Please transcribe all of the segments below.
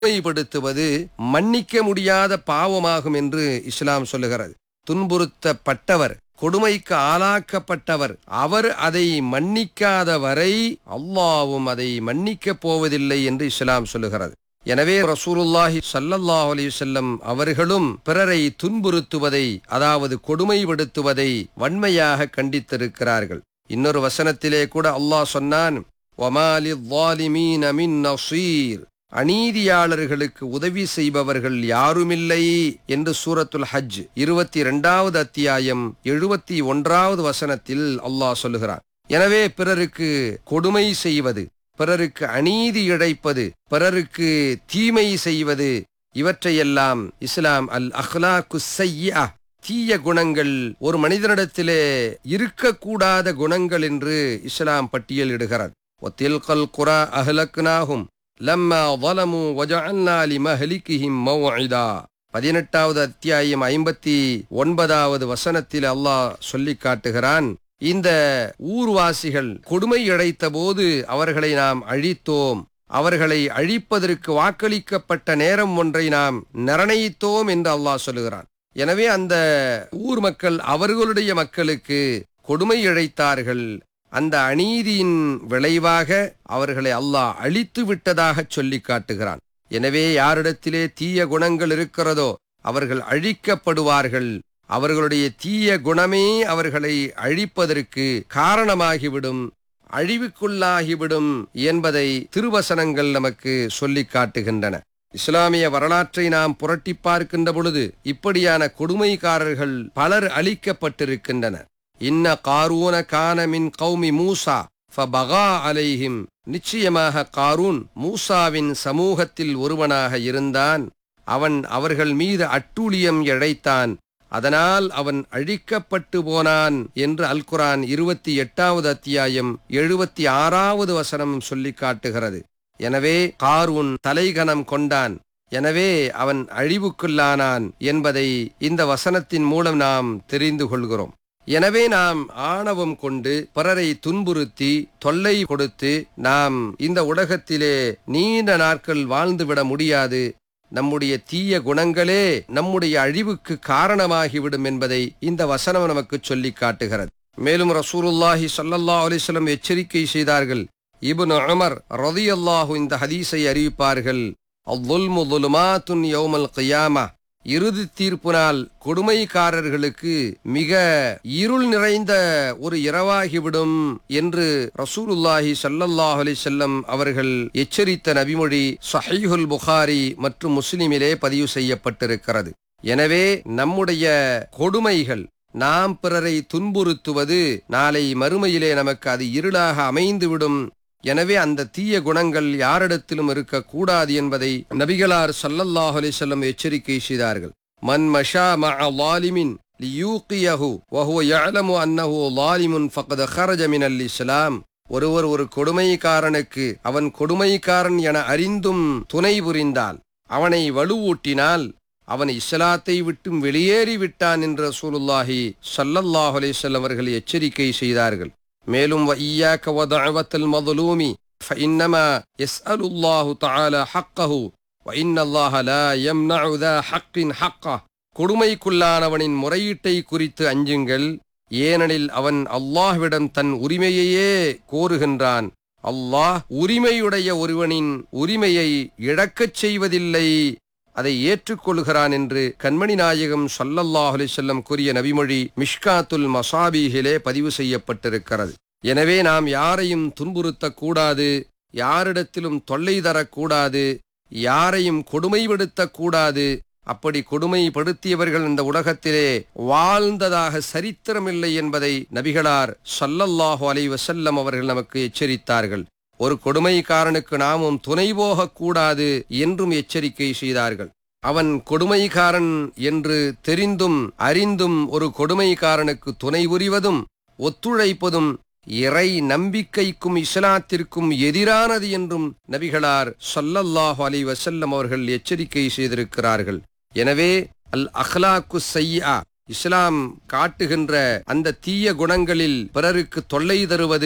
கொடுமைப்படுத்துவது மன்னிக்க முடியாத பாவமாகும் என்று இஸ்லாம் சொல்லுகிறது துன்புறுத்தப்பட்டவர் கொடுமைக்கு ஆளாக்கப்பட்டவர் அவர் அதை மன்னிக்காத வரை அல்லாவும் அதை மன்னிக்கப் போவதில்லை என்று இஸ்லாம் சொல்லுகிறது எனவே ரசூலுல்லாஹி ஸல்லல்லாஹு அலைஹி வஸல்லம் அவர்களும் பிறரை துன்புறுத்துவதை அதாவது கொடுமைப்படுத்துவதை வன்மையாக கண்டித்திருக்கிறார்கள் இன்னொரு வசனத்திலே கூட அல்லாஹ் சொன்னான் வமாலி ظالمين மின் நசீர் அநீதியாளர்களுக்கு உதவி செய்பவர்கள் யாருமில்லை என்று சூரத்துல் ஹஜ் இருபத்தி இரண்டாவது அத்தியாயம் எழுபத்தி ஒன்றாவது வசனத்தில் அல்லாஹ் சொல்லுகிறான் எனவே பிறருக்கு கொடுமை செய்வது பிறருக்கு அநீதி இழைப்பது பிறருக்கு தீமை செய்வது இவற்றையெல்லாம் இஸ்லாம் அல் அஹ்லாக்கு செய்யா தீய குணங்கள் ஒரு மனிதனிடத்திலே இருக்கக்கூடாத குணங்கள் என்று இஸ்லாம் பட்டியலிடுகிறது ஒத்தில்கல் குரா அஹ்லக்னாகும் லம்மா வலமு வஜஅல்னா லிமஹ்லிகிஹிம் மவ்இதா பதினெட்டாவது அத்தியாயம் ஐம்பத்தி ஒன்பதாவது வசனத்தில் அல்லாஹ் சொல்லி காட்டுகிறான் இந்த ஊர்வாசிகள் கொடுமை இழைத்த போது அவர்களை நாம் அழித்தோம் அவர்களை அழிப்பதற்கு வாக்களிக்கப்பட்ட நேரம் ஒன்றை நாம் நிர்ணயித்தோம் என்று அல்லாஹ் சொல்லுகிறான் எனவே அந்த ஊர் மக்கள் அவர்களுடைய மக்களுக்கு கொடுமை இழைத்தார்கள் அந்த அநீதியின் விளைவாக அவர்களை அல்லாஹ் அழித்து விட்டதாக சொல்லி காட்டுகிறான் எனவே யாரிடத்திலே தீய குணங்கள் இருக்கிறதோ அவர்கள் அழிக்கப்படுவார்கள் அவர்களுடைய தீய குணமே அவர்களை அழிப்பதற்கு காரணமாகிவிடும் அழிவுக்குள்ளாகிவிடும் என்பதை திருவசனங்கள் நமக்கு சொல்லி காட்டுகின்றன இஸ்லாமிய வரலாற்றை நாம் புரட்டி பார்க்கின்ற பொழுது இப்படியான கொடுமைக்காரர்கள் பலர் அழிக்கப்பட்டிருக்கின்றனர் இன்ன காரூன கான மின் கௌமி மூசா ஃபபகா அலைஹிம் நிச்சயமாக காரூன் மூசாவின் சமூகத்தில் ஒருவனாக இருந்தான் அவன் அவர்கள் மீது அட்டூழியம் இழைத்தான் அதனால் அவன் அழிக்கப்பட்டு போனான் என்று அல் குரான் இருபத்தி எட்டாவது அத்தியாயம் எழுபத்தி ஆறாவது வசனம் சொல்லி காட்டுகிறது எனவே காரூன் தலைகணம் கொண்டான் எனவே அவன் அழிவுக்குள்ளானான் என்பதை இந்த வசனத்தின் மூலம் நாம் தெரிந்து கொள்கிறோம் எனவே நாம் ஆணவம் கொண்டு பிறரை துன்புறுத்தி தொல்லை கொடுத்து நாம் இந்த உலகத்திலே நீண்ட நாட்கள் வாழ்ந்துவிட முடியாது நம்முடைய தீய குணங்களே நம்முடைய அழிவுக்கு காரணமாகிவிடும் என்பதை இந்த வசனம் நமக்கு சொல்லி காட்டுகிறது மேலும் ரசூலுல்லாஹி ஸல்லல்லாஹு அலைஹி வஸல்லம் எச்சரிக்கை செய்தார்கள் இப்னு உமர் ரலியல்லாஹு இந்த ஹதீஸை அறிவிப்பார்கள் அவ்வுல்மு ظُلُمَاتٌ யௌமல் கியாமா இறுதி தீர்ப்பு நாள் கொடுமைக்காரர்களுக்கு மிக இருள் நிறைந்த ஒரு இரவாகிவிடும் என்று ரசூலுல்லாஹி ஸல்லல்லாஹு அலைஹி வஸல்லம் அவர்கள் எச்சரித்த நபிமொழி சஹீஹுல் புகாரி மற்றும் முஸ்லிமிலே பதிவு செய்யப்பட்டிருக்கிறது எனவே நம்முடைய கொடுமைகள் நாம் பிறரை துன்புறுத்துவது நாளை மறுமையிலே நமக்கு அது இருளாக அமைந்துவிடும் எனவே அந்த தீய குணங்கள் யாரிடத்திலும் இருக்கக்கூடாது என்பதை நபிகளார் ஸல்லல்லாஹு அலைஹி வஸல்லம் எச்சரிக்கை செய்தார்கள் மன் மஷா மஅ லாலிமின் லியூகியஹு வஹுவ யஅலமு அன்னஹு லாலிமுன் ஃபக்த ஹரஜ மினல் இஸ்லாம் ஒருவர் ஒரு கொடுமைக்காரனுக்கு அவன் கொடுமைக்காரன் என அறிந்தும் துணை புரிந்தால் அவனை வலுவூட்டினால் அவன் இஸ்லாத்தை விட்டும் வெளியேறி விட்டான் என்று ரசூலுல்லாஹி ஸல்லல்லாஹு அலைஹி வஸல்லம் அவர்கள் எச்சரிக்கை செய்தார்கள் மேலும் وَإِيَّاكَ وَدَعْوَةَ الْمَظْلُومِ فَإِنَّمَا يَسْأَلُ اللَّهُ تَعَالَى حَقَّهُ وَإِنَّ اللَّهَ لَا يَمْنَعُ ذَا حَقٍّ حَقَّهُ கொடுமைக்குள்ளானவனின் முறையீட்டை குறித்து அஞ்சுங்கள் ஏனெனில் அவன் அல்லாஹ்விடம் தன் உரிமையையே கோருகின்றான் அல்லாஹ் உரிமையுடைய ஒருவனின் உரிமையை இழக்கச் செய்வதில்லை அதை ஏற்றுக்கொள்கிறான் என்று கண்மணி நாயகம் ஸல்லல்லாஹு அலைஹி வஸல்லம் கூறிய நபிமொழி மிஷ்காத்துல் மசாபீஹிலே பதிவு செய்யப்பட்டிருக்கிறது எனவே நாம் யாரையும் துன்புறுத்தக் கூடாது யாரிடத்திலும் தொல்லை தரக்கூடாது யாரையும் கொடுமைப்படுத்தக் கூடாது அப்படி கொடுமைப்படுத்தியவர்கள் இந்த உலகத்திலே வாழ்ந்ததாக சரித்திரமில்லை என்பதை நபிகளார் ஸல்லல்லாஹு அலைஹி வஸல்லம் அவர்கள் நமக்கு எச்சரித்தார்கள் ஒரு கொடுமைக்காரனுக்கு நாமும் துணை போகக்கூடாது என்றும் எச்சரிக்கை செய்தார்கள் அவன் கொடுமைக்காரன் என்று தெரிந்தும் அறிந்தும் ஒரு கொடுமைக்காரனுக்கு துணை புரிவதும் ஒத்துழைப்பதும் இறை நம்பிக்கைக்கும் இஸ்லாத்திற்கும் எதிரானது என்றும் நபிகளார் ஸல்லல்லாஹு அலைஹி வஸல்லம் அவர்கள் எச்சரிக்கை செய்திருக்கிறார்கள் எனவே அல் அஹ்லாக்கு செய்யா இஸ்லாம் காட்டுகின்ற அந்த தீய குணங்களில் பிறருக்கு தொல்லை தருவது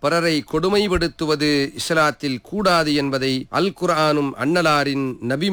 பிறரை கொடுமைப்படுத்துவது இஸ்லாத்தில் கூடாது என்பதை அல் குர்ஆனும் அன்னலாரின் நபி